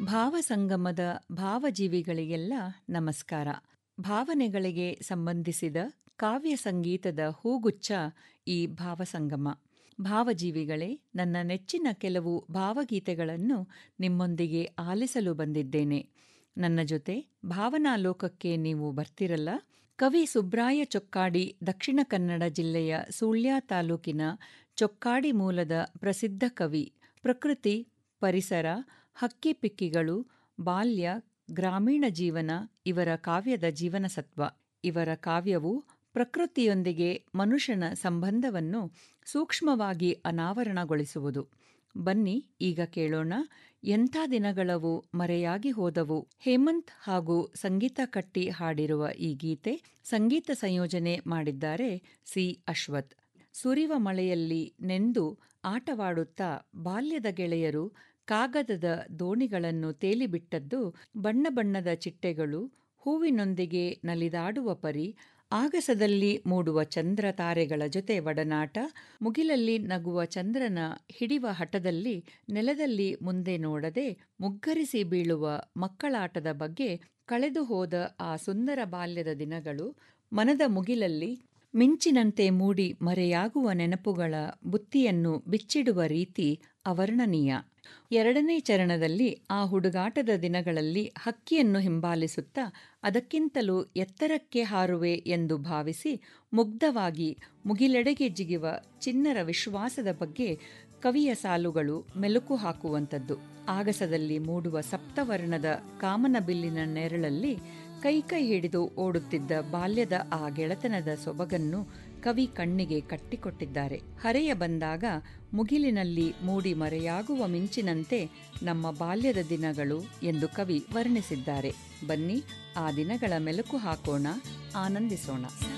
ಭಾವಸಂಗಮದ ಭಾವಜೀವಿಗಳಿಗೆಲ್ಲ ನಮಸ್ಕಾರ ಭಾವನೆಗಳಿಗೆ ಸಂಬಂಧಿಸಿದ ಕಾವ್ಯ ಸಂಗೀತದ ಹೂಗುಚ್ಛ ಈ ಭಾವಸಂಗಮ ಭಾವಜೀವಿಗಳೇ ನನ್ನ ನೆಚ್ಚಿನ ಕೆಲವು ಭಾವಗೀತೆಗಳನ್ನು ನಿಮ್ಮೊಂದಿಗೆ ಆಲಿಸಲು ಬಂದಿದ್ದೇನೆ ನನ್ನ ಜೊತೆ ಭಾವನಾಲೋಕಕ್ಕೆ ನೀವು ಬರ್ತಿರಲ್ಲ ಕವಿ ಸುಬ್ರಾಯ ಚೊಕ್ಕಾಡಿ ದಕ್ಷಿಣ ಕನ್ನಡ ಜಿಲ್ಲೆಯ ಸುಳ್ಯ ತಾಲೂಕಿನ ಚೊಕ್ಕಾಡಿ ಮೂಲದ ಪ್ರಸಿದ್ಧ ಕವಿ ಪ್ರಕೃತಿ ಪರಿಸರ ಹಕ್ಕಿಪಿಕ್ಕಿಗಳು ಬಾಲ್ಯ ಗ್ರಾಮೀಣ ಜೀವನ ಇವರ ಕಾವ್ಯದ ಜೀವನಸತ್ವ ಇವರ ಕಾವ್ಯವು ಪ್ರಕೃತಿಯೊಂದಿಗೆ ಮನುಷ್ಯನ ಸಂಬಂಧವನ್ನು ಸೂಕ್ಷ್ಮವಾಗಿ ಅನಾವರಣಗೊಳಿಸುವುದು ಬನ್ನಿ ಈಗ ಕೇಳೋಣ ಎಂಥ ದಿನಗಳವು ಮರೆಯಾಗಿ ಹೋದವು ಹೇಮಂತ್ ಹಾಗೂ ಸಂಗೀತ ಕಟ್ಟಿ ಹಾಡಿರುವ ಈ ಗೀತೆ ಸಂಗೀತ ಸಂಯೋಜನೆ ಮಾಡಿದ್ದಾರೆ ಸಿ ಅಶ್ವಥ್ ಸುರಿವ ಮಳೆಯಲ್ಲಿ ನೆಂದು ಆಟವಾಡುತ್ತಾ ಬಾಲ್ಯದ ಗೆಳೆಯರು ಕಾಗದದ ದೋಣಿಗಳನ್ನು ತೇಲಿಬಿಟ್ಟದ್ದು ಬಣ್ಣ ಬಣ್ಣದ ಚಿಟ್ಟೆಗಳು ಹೂವಿನೊಂದಿಗೆ ನಲಿದಾಡುವ ಪರಿ ಆಗಸದಲ್ಲಿ ಮೂಡುವ ಚಂದ್ರ ತಾರೆಗಳ ಜೊತೆ ಒಡನಾಟ ಮುಗಿಲಲ್ಲಿ ನಗುವ ಚಂದ್ರನ ಹಿಡಿವ ಹಠದಲ್ಲಿ ನೆಲದಲ್ಲಿ ಮುಂದೆ ನೋಡದೆ ಮುಗ್ಗರಿಸಿ ಬೀಳುವ ಮಕ್ಕಳಾಟದ ಬಗ್ಗೆ ಕಳೆದು ಹೋದ ಆ ಸುಂದರ ಬಾಲ್ಯದ ದಿನಗಳು ಮನದ ಮುಗಿಲಲ್ಲಿ ಮಿಂಚಿನಂತೆ ಮೂಡಿ ಮರೆಯಾಗುವ ನೆನಪುಗಳ ಬುತ್ತಿಯನ್ನು ಬಿಚ್ಚಿಡುವ ರೀತಿ ಅವರ್ಣನೀಯ ಎರಡನೇ ಚರಣದಲ್ಲಿ ಆ ಹುಡುಗಾಟದ ದಿನಗಳಲ್ಲಿ ಹಕ್ಕಿಯನ್ನು ಹಿಂಬಾಲಿಸುತ್ತಾ ಅದಕ್ಕಿಂತಲೂ ಎತ್ತರಕ್ಕೆ ಹಾರುವೆ ಎಂದು ಭಾವಿಸಿ ಮುಗ್ಧವಾಗಿ ಮುಗಿಲೆಡೆಗೆ ಜಿಗಿವ ಚಿನ್ನರ ವಿಶ್ವಾಸದ ಬಗ್ಗೆ ಕವಿಯ ಸಾಲುಗಳು ಮೆಲುಕು ಹಾಕುವಂಥದ್ದು ಆಗಸದಲ್ಲಿ ಮೂಡುವ ಸಪ್ತವರ್ಣದ ಕಾಮನ ಬಿಲ್ಲಿನ ನೆರಳಲ್ಲಿ ಕೈ ಕೈ ಹಿಡಿದು ಓಡುತ್ತಿದ್ದ ಬಾಲ್ಯದ ಆ ಗೆಳೆತನದ ಸೊಬಗನ್ನು ಕವಿ ಕಣ್ಣಿಗೆ ಕಟ್ಟಿಕೊಟ್ಟಿದ್ದಾರೆ ಹರೆಯ ಬಂದಾಗ ಮುಗಿಲಿನಲ್ಲಿ ಮೂಡಿ ಮರೆಯಾಗುವ ಮಿಂಚಿನಂತೆ ನಮ್ಮ ಬಾಲ್ಯದ ದಿನಗಳು ಎಂದು ಕವಿ ವರ್ಣಿಸಿದ್ದಾರೆ ಬನ್ನಿ ಆ ದಿನಗಳ ಮೆಲುಕು ಹಾಕೋಣ ಆನಂದಿಸೋಣ